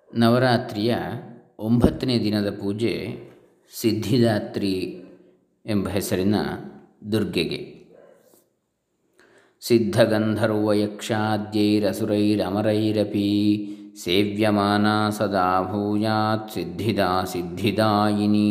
ನವರಾತ್ರಿಯ ಒಂಬತ್ತನೇ ದಿನದ ಪೂಜೆ ಸಿದ್ಧಿದಾತ್ರಿ ಎಂಬ ಹೆಸರಿನ ದುರ್ಗೆಗೆ ಸಿದ್ಧಗಂಧರ್ವಯಕ್ಷಾದ್ಯೈರಸುರೈರಮರೈರಪಿ ಸೇವ್ಯಮಾನ ಸದಾ ಭೂಯಾತ್ ಸಿದ್ಧಿದಾ ಸಿದ್ಧಿದಾಯಿನಿ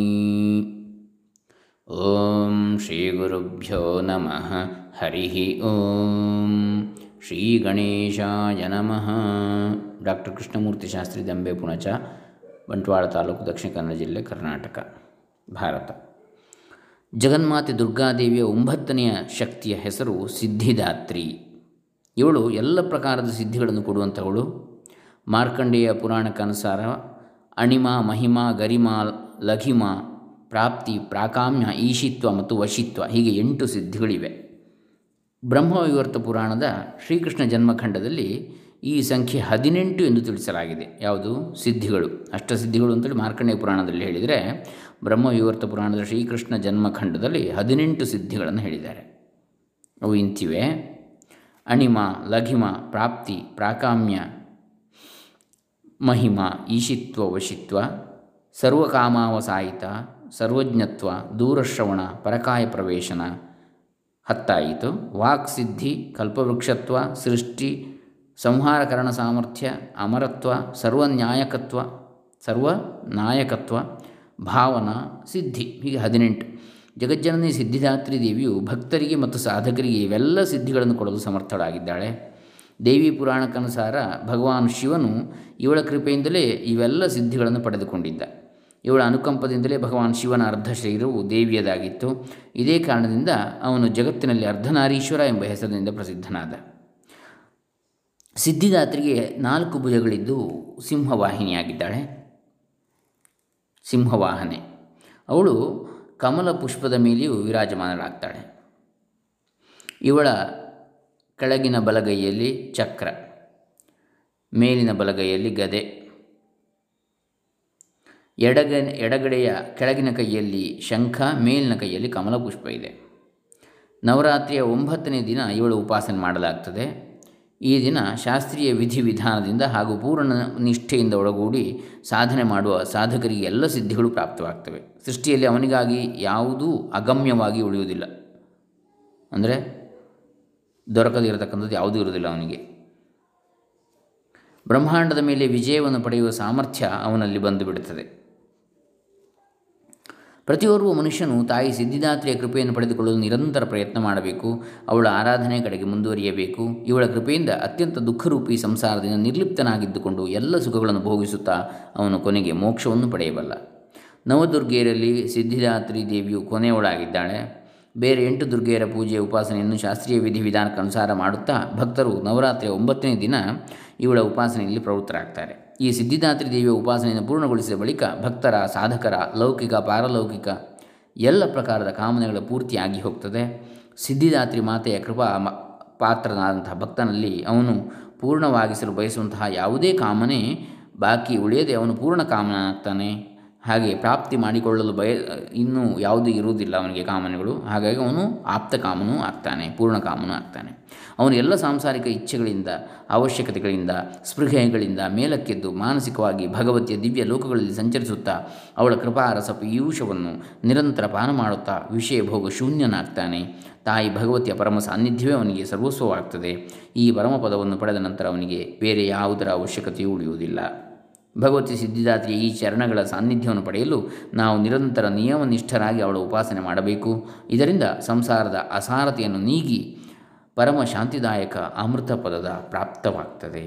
ಓಂ ಶ್ರೀ ಗುರುಭ್ಯೋ ನಮಃ ಹರಿ ಓಂ ಶ್ರೀ ಗಣೇಶಾಯ ನಮಃ ಡಾಕ್ಟರ್ ಕೃಷ್ಣಮೂರ್ತಿ ಶಾಸ್ತ್ರಿ ದಂಬೆ ಪುಣಚ ಬಂಟ್ವಾಳ ತಾಲೂಕು ದಕ್ಷಿಣ ಕನ್ನಡ ಜಿಲ್ಲೆ ಕರ್ನಾಟಕ ಭಾರತ ಜಗನ್ಮಾತೆ ದುರ್ಗಾದೇವಿಯ ಒಂಬತ್ತನೆಯ ಶಕ್ತಿಯ ಹೆಸರು ಸಿದ್ಧಿದಾತ್ರಿ ಇವಳು ಎಲ್ಲ ಪ್ರಕಾರದ ಸಿದ್ಧಿಗಳನ್ನು ಕೊಡುವಂಥವಳು ಮಾರ್ಕಂಡೇಯ ಪುರಾಣಕ್ಕನುಸಾರ ಅಣಿಮ ಮಹಿಮಾ ಗರಿಮಾ ಲಘಿಮ ಪ್ರಾಪ್ತಿ ಪ್ರಾಕಾಮ್ಯ ಈಶಿತ್ವ ಮತ್ತು ವಶಿತ್ವ ಹೀಗೆ ಎಂಟು ಸಿದ್ಧಿಗಳಿವೆ ಬ್ರಹ್ಮವಿವರ್ತ ಪುರಾಣದ ಶ್ರೀಕೃಷ್ಣ ಜನ್ಮಖಂಡದಲ್ಲಿ ಈ ಸಂಖ್ಯೆ ಹದಿನೆಂಟು ಎಂದು ತಿಳಿಸಲಾಗಿದೆ ಯಾವುದು ಸಿದ್ಧಿಗಳು ಅಷ್ಟಸಿದ್ಧಿಗಳು ಅಂತೇಳಿ ಮಾರ್ಕಂಡೇಯ ಪುರಾಣದಲ್ಲಿ ಹೇಳಿದರೆ ಬ್ರಹ್ಮವಿವರ್ತ ಪುರಾಣದ ಶ್ರೀಕೃಷ್ಣ ಜನ್ಮಖಂಡದಲ್ಲಿ ಹದಿನೆಂಟು ಸಿದ್ಧಿಗಳನ್ನು ಹೇಳಿದ್ದಾರೆ ಅವು ಇಂತಿವೆ ಅಣಿಮ ಲಘಿಮ ಪ್ರಾಪ್ತಿ ಪ್ರಾಕಾಮ್ಯ ಮಹಿಮ ಈಶಿತ್ವ ವಶಿತ್ವ ಸರ್ವಕಾಮಾವಸಾಯಿತ ಸರ್ವಜ್ಞತ್ವ ದೂರಶ್ರವಣ ಪರಕಾಯ ಪ್ರವೇಶನ ಹತ್ತಾಯಿತು ವಾಕ್ಸಿದ್ಧಿ ಕಲ್ಪವೃಕ್ಷತ್ವ ಸೃಷ್ಟಿ ಸಂಹಾರಕರಣ ಸಾಮರ್ಥ್ಯ ಅಮರತ್ವ ಸರ್ವನ್ಯಾಯಕತ್ವ ಸರ್ವನಾಯಕತ್ವ ಭಾವನಾ ಸಿದ್ಧಿ ಹೀಗೆ ಹದಿನೆಂಟು ಜಗಜ್ಜನನಿ ಸಿದ್ಧಿದಾತ್ರಿ ದೇವಿಯು ಭಕ್ತರಿಗೆ ಮತ್ತು ಸಾಧಕರಿಗೆ ಇವೆಲ್ಲ ಸಿದ್ಧಿಗಳನ್ನು ಕೊಡಲು ಸಮರ್ಥಳಾಗಿದ್ದಾಳೆ ದೇವಿ ಪುರಾಣಕ್ಕನುಸಾರ ಭಗವಾನ್ ಶಿವನು ಇವಳ ಕೃಪೆಯಿಂದಲೇ ಇವೆಲ್ಲ ಸಿದ್ಧಿಗಳನ್ನು ಪಡೆದುಕೊಂಡಿದ್ದ ಇವಳ ಅನುಕಂಪದಿಂದಲೇ ಭಗವಾನ್ ಶಿವನ ಅರ್ಧ ಶರೀರವು ದೇವಿಯದಾಗಿತ್ತು ಇದೇ ಕಾರಣದಿಂದ ಅವನು ಜಗತ್ತಿನಲ್ಲಿ ಅರ್ಧನಾರೀಶ್ವರ ಎಂಬ ಹೆಸರಿನಿಂದ ಪ್ರಸಿದ್ಧನಾದ ಸಿದ್ಧಿದಾತ್ರಿಗೆ ನಾಲ್ಕು ಭುಜಗಳಿದ್ದು ಸಿಂಹವಾಹಿನಿಯಾಗಿದ್ದಾಳೆ ಸಿಂಹವಾಹನೆ ಅವಳು ಕಮಲ ಪುಷ್ಪದ ಮೇಲೆಯೂ ವಿರಾಜಮಾನಳಾಗ್ತಾಳೆ ಇವಳ ಕೆಳಗಿನ ಬಲಗೈಯಲ್ಲಿ ಚಕ್ರ ಮೇಲಿನ ಬಲಗೈಯಲ್ಲಿ ಗದೆ ಎಡಗ ಎಡಗಡೆಯ ಕೆಳಗಿನ ಕೈಯಲ್ಲಿ ಶಂಖ ಮೇಲಿನ ಕೈಯಲ್ಲಿ ಕಮಲ ಪುಷ್ಪ ಇದೆ ನವರಾತ್ರಿಯ ಒಂಬತ್ತನೇ ದಿನ ಇವಳು ಉಪಾಸನೆ ಮಾಡಲಾಗ್ತದೆ ಈ ದಿನ ಶಾಸ್ತ್ರೀಯ ವಿಧಿವಿಧಾನದಿಂದ ಹಾಗೂ ಪೂರ್ಣ ನಿಷ್ಠೆಯಿಂದ ಒಳಗೂಡಿ ಸಾಧನೆ ಮಾಡುವ ಸಾಧಕರಿಗೆ ಎಲ್ಲ ಸಿದ್ಧಿಗಳು ಪ್ರಾಪ್ತವಾಗ್ತವೆ ಸೃಷ್ಟಿಯಲ್ಲಿ ಅವನಿಗಾಗಿ ಯಾವುದೂ ಅಗಮ್ಯವಾಗಿ ಉಳಿಯುವುದಿಲ್ಲ ಅಂದರೆ ದೊರಕದಿರತಕ್ಕಂಥದ್ದು ಯಾವುದೂ ಇರುವುದಿಲ್ಲ ಅವನಿಗೆ ಬ್ರಹ್ಮಾಂಡದ ಮೇಲೆ ವಿಜಯವನ್ನು ಪಡೆಯುವ ಸಾಮರ್ಥ್ಯ ಅವನಲ್ಲಿ ಬಂದು ಬಿಡುತ್ತದೆ ಪ್ರತಿಯೋರ್ವ ಮನುಷ್ಯನು ತಾಯಿ ಸಿದ್ಧಿದಾತ್ರಿಯ ಕೃಪೆಯನ್ನು ಪಡೆದುಕೊಳ್ಳಲು ನಿರಂತರ ಪ್ರಯತ್ನ ಮಾಡಬೇಕು ಅವಳ ಆರಾಧನೆ ಕಡೆಗೆ ಮುಂದುವರಿಯಬೇಕು ಇವಳ ಕೃಪೆಯಿಂದ ಅತ್ಯಂತ ದುಃಖರೂಪಿ ಸಂಸಾರದಿಂದ ನಿರ್ಲಿಪ್ತನಾಗಿದ್ದುಕೊಂಡು ಎಲ್ಲ ಸುಖಗಳನ್ನು ಭೋಗಿಸುತ್ತಾ ಅವನು ಕೊನೆಗೆ ಮೋಕ್ಷವನ್ನು ಪಡೆಯಬಲ್ಲ ನವದುರ್ಗೆಯರಲ್ಲಿ ಸಿದ್ಧಿದಾತ್ರಿ ದೇವಿಯು ಕೊನೆಯವಳಾಗಿದ್ದಾಳೆ ಬೇರೆ ಎಂಟು ದುರ್ಗೆಯರ ಪೂಜೆಯ ಉಪಾಸನೆಯನ್ನು ಶಾಸ್ತ್ರೀಯ ವಿಧಿವಿಧಾನಕ್ಕನುಸಾರ ಮಾಡುತ್ತಾ ಭಕ್ತರು ನವರಾತ್ರಿಯ ಒಂಬತ್ತನೇ ದಿನ ಇವಳ ಉಪಾಸನೆಯಲ್ಲಿ ಪ್ರವೃತ್ತರಾಗ್ತಾರೆ ಈ ಸಿದ್ಧಿದಾತ್ರಿ ದೇವಿಯ ಉಪಾಸನೆಯನ್ನು ಪೂರ್ಣಗೊಳಿಸಿದ ಬಳಿಕ ಭಕ್ತರ ಸಾಧಕರ ಲೌಕಿಕ ಪಾರಲೌಕಿಕ ಎಲ್ಲ ಪ್ರಕಾರದ ಕಾಮನೆಗಳ ಪೂರ್ತಿಯಾಗಿ ಹೋಗ್ತದೆ ಸಿದ್ಧಿದಾತ್ರಿ ಮಾತೆಯ ಕೃಪಾ ಮ ಪಾತ್ರನಾದಂತಹ ಭಕ್ತನಲ್ಲಿ ಅವನು ಪೂರ್ಣವಾಗಿಸಲು ಬಯಸುವಂತಹ ಯಾವುದೇ ಕಾಮನೆ ಬಾಕಿ ಉಳಿಯದೆ ಅವನು ಪೂರ್ಣ ಕಾಮನಾಗ್ತಾನೆ ಹಾಗೆ ಪ್ರಾಪ್ತಿ ಮಾಡಿಕೊಳ್ಳಲು ಬಯ ಇನ್ನೂ ಯಾವುದೂ ಇರುವುದಿಲ್ಲ ಅವನಿಗೆ ಕಾಮನೆಗಳು ಹಾಗಾಗಿ ಅವನು ಆಪ್ತ ಕಾಮನೂ ಆಗ್ತಾನೆ ಪೂರ್ಣ ಕಾಮನೂ ಆಗ್ತಾನೆ ಅವನು ಎಲ್ಲ ಸಾಂಸಾರಿಕ ಇಚ್ಛೆಗಳಿಂದ ಅವಶ್ಯಕತೆಗಳಿಂದ ಸ್ಪೃಹೆಗಳಿಂದ ಮೇಲಕ್ಕೆದ್ದು ಮಾನಸಿಕವಾಗಿ ಭಗವತಿಯ ದಿವ್ಯ ಲೋಕಗಳಲ್ಲಿ ಸಂಚರಿಸುತ್ತಾ ಅವಳ ಕೃಪಾರಸ ಪೀಯೂಷವನ್ನು ನಿರಂತರ ಪಾನ ಮಾಡುತ್ತಾ ವಿಷಯ ಭೋಗ ಶೂನ್ಯನಾಗ್ತಾನೆ ತಾಯಿ ಭಗವತಿಯ ಪರಮ ಸಾನ್ನಿಧ್ಯವೇ ಅವನಿಗೆ ಸರ್ವಸ್ವವಾಗ್ತದೆ ಈ ಪರಮಪದವನ್ನು ಪಡೆದ ನಂತರ ಅವನಿಗೆ ಬೇರೆ ಯಾವುದರ ಅವಶ್ಯಕತೆಯೂ ಉಳಿಯುವುದಿಲ್ಲ ಭಗವತಿ ಸಿದ್ಧಿದಾತ್ರಿಯ ಈ ಚರಣಗಳ ಸಾನ್ನಿಧ್ಯವನ್ನು ಪಡೆಯಲು ನಾವು ನಿರಂತರ ನಿಯಮನಿಷ್ಠರಾಗಿ ಅವಳ ಉಪಾಸನೆ ಮಾಡಬೇಕು ಇದರಿಂದ ಸಂಸಾರದ ಅಸಾರತೆಯನ್ನು ನೀಗಿ ಪರಮ ಶಾಂತಿದಾಯಕ ಅಮೃತ ಪದದ ಪ್ರಾಪ್ತವಾಗ್ತದೆ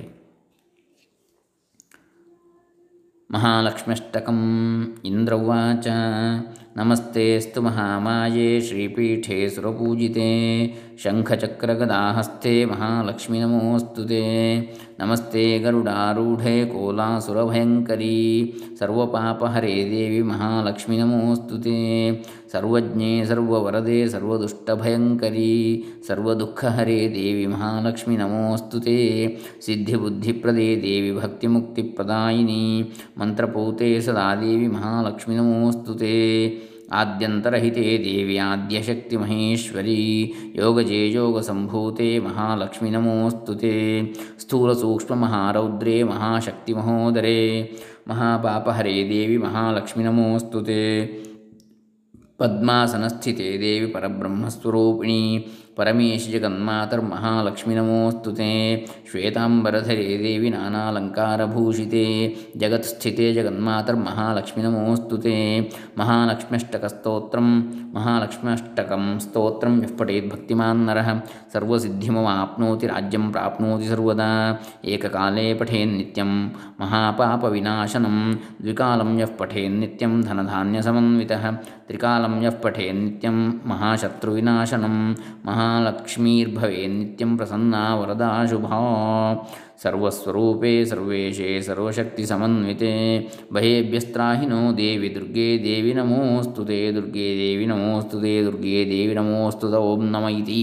ಮಹಾಲಕ್ಷ್ಮ್ಯಷ್ಟಕಂ ಇಂದ್ರವಾಚ ನಮಸ್ತೆಸ್ತು ಮಹಾಮಾಯೆ ಶ್ರೀಪೀಠೆ ಸುರಪೂಜಿತೆ ಶಂಖಚಕ್ರಗದಾಹಸ್ತೆ ಮಹಾಲಕ್ಷ್ಮಿ ನಮೋಸ್ತು ನಮಸ್ತೆ ಗರುಡಾರೂಢೆ ಕೋಲಾಸುರಭಯಂಕರಿ ಸರ್ವಪಾಪಹರೇ ದೇವಿ ಮಹಾಲಕ್ಷ್ಮಿ ನಮೋಸ್ತು ಸರ್ವಜ್ಞೆ ಸರ್ವವರದೆ ಸರ್ವದುಷ್ಟಭಯಂಕರಿ ಸರ್ವದುಃಖಹರೇ ದೇವಿ ಮಹಾಲಕ್ಷ್ಮಿ ನಮೋಸ್ತು ಸಿದ್ಧಿಬುದ್ಧಿಪ್ರದೇ ದೇವಿ ಭಕ್ತಿಮುಕ್ತಿಪ್ರದಾಯಿನಿ ಮಂತ್ರಪೂತೆ ಸದಾ ದೇವಿ ಮಹಾಲಕ್ಷ್ಮಿ ನಮೋಸ್ತು ಆದ್ಯಂತರಹಿತೆ ದೇವಿ ಆದ್ಯಶಕ್ತಿಮಹೇಶ್ವರಿ ಯೋಗಜೇ ಯೋಗಸಂಭೂತೆ ಮಹಾಲಕ್ಷ್ಮಿ ನಮೋऽस्तु ते स्थूलसूक्ष्ममहारौद्रे महाशक्तिमहोदरे महापापहरे देवि महालक्ष्मि नमोऽस्तु ते पद्मासनस्थिते देवि परब्रह्मस्वरूपिणी परमेशि जगन्मातर्महालक्ष्मि नमोऽस्तु ते श्वेताम्बरधरे देवि नानालङ्कारभूषिते जगत्स्थिते जगन्मातर्महालक्ष्मि नमोऽस्तु ते महालक्ष्म्यष्टकस्तोत्रं महालक्ष्म्यष्टकं स्तोत्रं यः पठेद्भक्तिमान् नरः सर्वसिद्धिमवाप्नोति राज्यं प्राप्नोति सर्वदा एककाले पठेन्नित्यं महापापविनाशनं द्विकालं यः पठेन्नित्यं धनधान्यसमन्वितः त्रिकालं यः पठेन्नित्यं महाशत्रुविनाशनं महालक्ष्मीर्भवेन्नित्यं प्रसन्ना वरदा शुभा सर्वस्वरूपे सर्वेशे सर्वशक्तिसमन्विते भयेभ्यस्त्राहिनो देवि दुर्गे देवि नमोऽस्तु ते दुर्गे देवि नमोऽस्तु ते दुर्गे देवि नमोऽस्तु त ॐ नम इति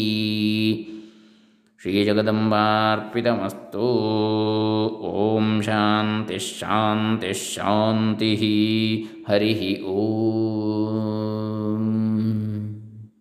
श्रीजगदम्बार्पितमस्तु ॐ शान्तिश्शान्तिश्शान्तिः हरिः ॐ